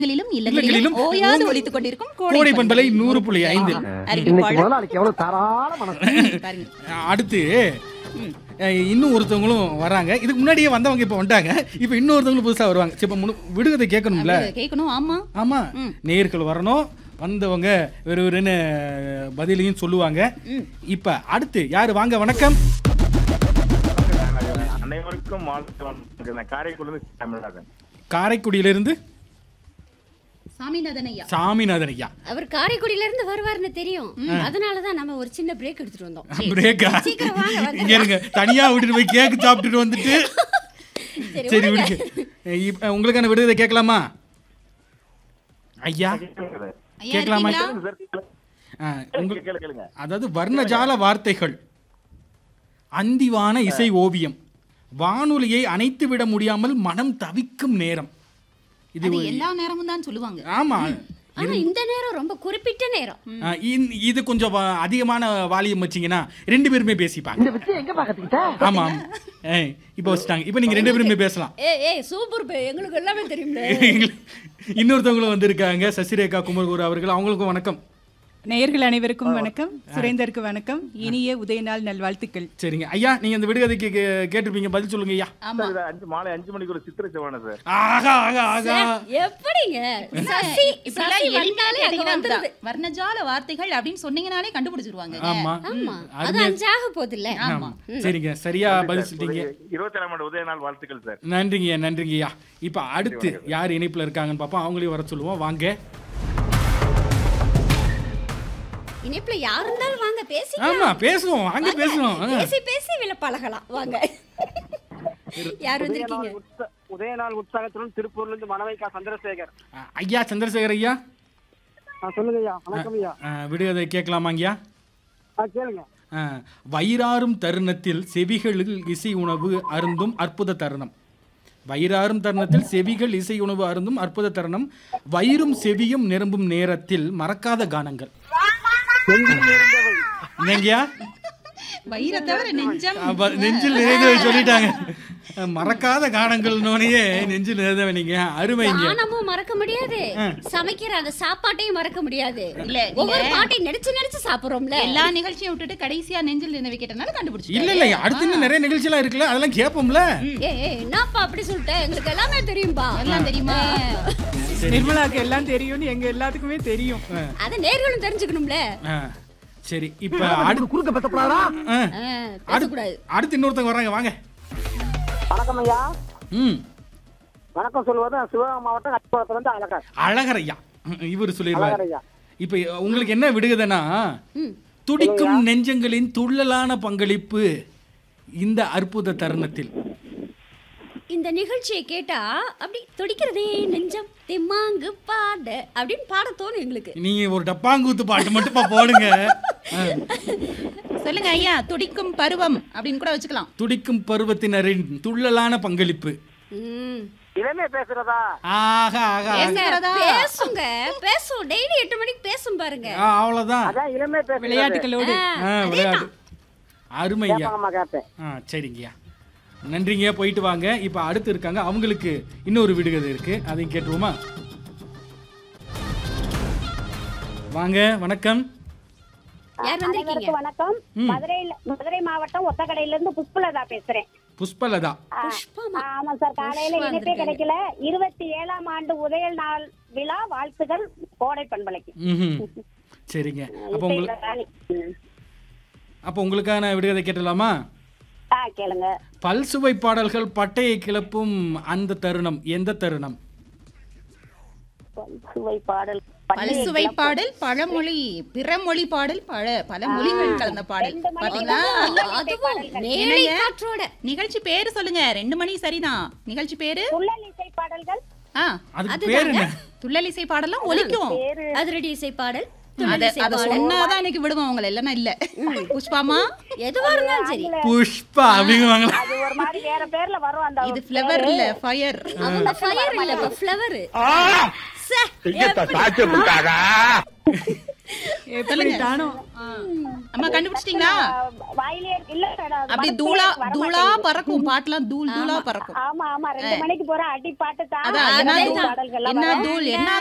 இல்லங்களிலும் இல்லங்களிலும் இல்லங்களிலும் ஓயாது உங்க- ஒலித்துக் கொண்டிருக்கும் கோடை பண்பலை நூறு புள்ளி ஐந்து ஆமா. இன்னைக்கு அறிவிப்பாளர் முதலாளிக்கு எவ்வளவு தாராள மனசு பாருங்க அடுத்து அஹ், இன்னும் ஒருத்தவங்களும் வராங்க இதுக்கு முன்னாடியே வந்தவங்க இப்போ வந்துட்டாங்க இப்போ இன்னொருத்தவங்களும் புதுசா வருவாங்க சரி இப்போ முழு விடுகதை கேட்கணும்ல அது கேட்கணும் ஆமா ஆமா ம். நேர்கள் வரணும் வந்தவங்க வெறுவெறுன்னு பதிலையும் சொல்லுவாங்க இப்ப அடுத்து யாரு வாங்க வணக்கம் அனைவருக்கும் வாழ்த்து வணக்கம் காரைக்குடிலிருந்து தமிழாக காரைக்குடியிலிருந்து சாமிநாதன் ஐயா சாமிநாதன் ஐயா அவர் காரைக்குடியில இருந்து வருவாருன்னு தெரியும் அதனாலதான் நம்ம ஒரு சின்ன பிரேக் எடுத்துட்டு வந்தோம் பிரேக்கா சீக்கிரம் வாங்க, வாங்க. இங்க இருங்க தனியா விட்டுட்டு போய் கேக் சாப்பிட்டுட்டு வந்துட்டு சரி சரி விடுங்க. விடுங்க இப்ப உங்களுக்கான விடுதலை கேட்கலாமா ஐயா ஐயா கேட்கலாமா? இருக்கீங்களா? ஆ, உங்க- கேளு கேளுங்க அதாவது வர்ணஜால வார்த்தைகள் அந்திவான இசை ஓவியம் வானொலியை அணைத்து விட முடியாமல் மனம் தவிக்கும் நேரம் இது அது ஒரு- எல்லா நேரமும் தான் சொல்லுவாங்க ஆமா ஆனா இந்த நேரம் ரொம்ப குறிப்பிட்ட நேரம் ஆ, இந்த- இது கொஞ்சம் வ- அதிகமான வாலியம் வச்சீங்கன்னா ரெண்டு பேருமே பேசிப்பாங்க இந்த வித்தியை எங்க பாக்கத்துக்கிட்ட ஆமா ஆமா. ஏய், இப்போ வச்சுட்டாங்க இப்போ நீங்க ரெண்டு பேருமே பேசலாம் ஏ ஏய் சூப்பர் பே எங்களுக்கு எல்லாமே தெரியும்ல இன்னொருத்தவங்களும் வந்திருக்காங்க சசிரேகா குமர்கூர் அவர்கள் அவங்களுக்கும் வணக்கம் நேயர்கள் அனைவருக்கும் வணக்கம் சுரேந்தருக்கு வணக்கம் இனிய உதயநாள் நல்வாழ்த்துக்கள் சரிங்க ஐயா நீங்க இந்த விடுகதைக்கு கே- கேட்டிருப்பீங்க பதில் சொல்லுங்க ஐயா ஆமா சார், இது அஞ்சு மாலை அஞ்சு மணிக்கு ஒரு சித்திரை செவ்வான சார் ஆகா ஆகா ஆகா எப்படிங்க சசி இப்படிலாம் சசி எளிமையா வந்தாலே அங்க கேட்டீங்கன்னா வந்துருது அதுதான். வர்ணஜால வார்த்தைகள் அப்படின்னு சொன்னீங்கனாலே கண்டுபிடிச்சிருவாங்க ஆமா ஆமா அது அருமையா- அஞ்சாக போகுது இல்ல ஆமா சரிங்க சரியா பதில் சொல்லிட்டீங்க இருபத்தி ஏழாம் ஆண்டு உதய நாள் வாழ்த்துக்கள் சார் நன்றிங்கய்யா நன்றிங்கய்யா இப்போ அடுத்து யார் இணைப்புல இருக்காங்கன்னு பார்ப்போம் அவங்களையும் வர சொல்லுவோம் வாங்க இணைப்புல யார் இருந்தாலும் வாங்க பேசி ஆமா பேசுவோம் வாங்க பேசுவோம் ஆ. பேசி பேசி வில பழகலாம் வாங்க யார் வந்திருக்கீங்க உதயநாள் உற்சாகத்துடன் திருப்பூர்ல இருந்து மணவைக்கா சந்திரசேகர் ஆ, ஐயா சந்திரசேகர் ஐயா ஆ, சொல்லுங்க ஐயா வணக்கம் ஐயா ஆ, விடுகதை கேட்கலாமாங்கய்யா ஆ, கேளுங்க ஆ, வயிறாரும் தருணத்தில் செவிகளில் இசை உணவு அருந்தும் அற்புத தருணம் வயிறாரும் தருணத்தில் செவிகள் இசை உணவு அருந்தும் அற்புத தருணம் வயிறும் செவியும் நிரம்பும் நேரத்தில் மறக்காத கானங்கள் என்னங்கய்யா வயிறை தவிர நெஞ்சம் அப்ப நெஞ்சில் நிறைந்தவை சொல்லிட்டாங்க மறக்காத கானங்கள்னோனையே நெஞ்சில் நிறைந்தவை நீங்க அருமைங்க காணமும் மறக்க முடியாது சமைக்கிற அந்த சாப்பாட்டையும் மறக்க முடியாது இல்ல, ஒவ்வொரு நீங்க- பாட்டையும் நடிச்சு நடிச்சு சாப்பிடுறோம்ல எல்லா நிகழ்ச்சியும் விட்டுட்டு கடைசியா நெஞ்சில் நினைவு கேட்டனால கண்டுபிடிச்சு இல்ல இல்ல அடுத்து இன்னும் நிறைய நிகழ்ச்சியெல்லாம் இருக்குல்ல அதெல்லாம் கேட்போம்ல ஏ என்னப்பா அப்படி சொல்லிட்டேன் எங்களுக்கு எல்லாமே தெரியும்பா எல்லாம் தெரியுமா நிர்மலாக்கு எல்லாம் தெரியும்னு எங்க எல்லாத்துக்குமே தெரியும் அத நேர்களும் தெரிஞ்சுக்கணும்ல ஆ, சரி இப்ப அடுத்து குறுக்க பேசப்படாதா ஆ, ஆ, பேசக்கூடாது அடுத்து இன்னொருத்தவங்க வர்றாங்க வாங்க வணக்கம் ஐயா ம் வணக்கம் சொல்லுவது சிவகங்கை மாவட்டம் நட்புறத்துல இருந்து அழகர் அழகர் ஐயா இவர் சொல்லிடுவார் அழகர் ஐயா இப்ப உங்களுக்கு என்ன விடுகுதுன்னா துடிக்கும் நெஞ்சங்களின் துள்ளலான பங்களிப்பு இந்த அற்புத தருணத்தில் இந்த நிகழ்ச்சியை கேட்டா அப்படி துடிக்கிறதே நெஞ்சம் திம்மாங்கு பாட அப்படின்னு பாட தோணும் எங்களுக்கு நீங்க ஒரு டப்பாங்கூத்து பாட்டு மட்டும் பா போடுங்க ஆ. சொல்லுங்க ஐயா துடிக்கும் பருவம் அப்படின்னு கூட வச்சுக்கலாம் துடிக்கும் பருவத்தினரின் துள்ளலான பங்களிப்பு ம். இளமே பேசுறதா ஆகா ஆகா பேசுறதா? பேசுங்க பேசும் டெய்லி எட்டு மணிக்கு பேசும் பாருங்க ஆ, அவ்வளவுதான் அதான் இளமே பேசுறது விளையாட்டுகளோடு ஆ, விளையாட்டு அருமையா கேட்பாங்கம்மா கேட்பேன் ஆ சரிங்கய்யா நன்றிங்க போயிட்டு வாங்க இப்போ அடுத்து இருக்காங்க அவங்களுக்கு இன்னொரு விடுகதை இருக்கு அதையும் கேட்டுருவோமா வாங்க வணக்கம் யார் வந்திருக்கீங்க அனைவருக்கும் வணக்கம் ம். மதுரையில மதுரை மாவட்டம் ஒத்தக்கடையில இருந்து புஷ்பலதா பேசுறேன் புஷ்பலதா ஆ, புஷ்பமா ஆமா சார் காலையில புஷ்பா இணைப்பே வந்திருக்காங்க. கிடைக்கல இருபத்தி ஏழாம் ஆண்டு உதய நாள் விழா வாழ்த்துகள் கோடை பண்பலைக்கு ம் சரிங்க அப்போ இசையில உங்களுக்கு ராணி. ம். அப்போ உங்களுக்கான விடுகதை கேட்டலாமா ஆ கேளுங்க பல்சுவை பாடல்கள் பட்டையை கிளப்பும் அந்த தருணம் எந்த தருணம் சுவை பாடல் பல்சுவை பாடல் பழமொழி பிற மொழி பாடல் பல பல மொழிகள் கலந்த பாடல் ரெண்டு மணி பாத்தீங்களா அதுவும் நேரடி என்னங்க? காற்றோட நிகழ்ச்சி பேரு சொல்லுங்க ரெண்டு மணி சரிதான் நிகழ்ச்சி பேரு துள்ளல் இசை பாடல்கள் ஆ அதுக்கு பேர் என்ன துள்ளல் இசை பாடலாம் ஒலிக்கும் பேரு அதிரடி இசை பாடல் அத துள்ளல் இசை அத பாடல். சொன்னாதான் இன்னைக்கு விடுவோம் அவங்கள இல்லைன்னா இல்ல புஷ்பாமா எதுவா இருந்தாலும் சரி புஷ்பா அப்படிங்குவாங்களா அது ஒரு மாதிரி வேற பேர்ல வரும் அந்த இது ஃபிளவர் இல்ல ஃபயர் அவங்க ஃபயர் இல்ல இப்ப ஃப்ளவர் எப்படி தானோ அம்மா கண்டுபிடிச்சிட்டீங்களா வாயிலே இல்ல மேடம் அப்படி தூளா தூளா பறக்கும் பாட்டுலாம் தூள் தூளா பறக்கும் ஆமா ஆமா ரெண்டு மணிக்கு போற அடி பாட்டு தான் அதான் என்ன அதே தூள் பாடல்கள்லாம் என்ன வரும். தூள் என்ன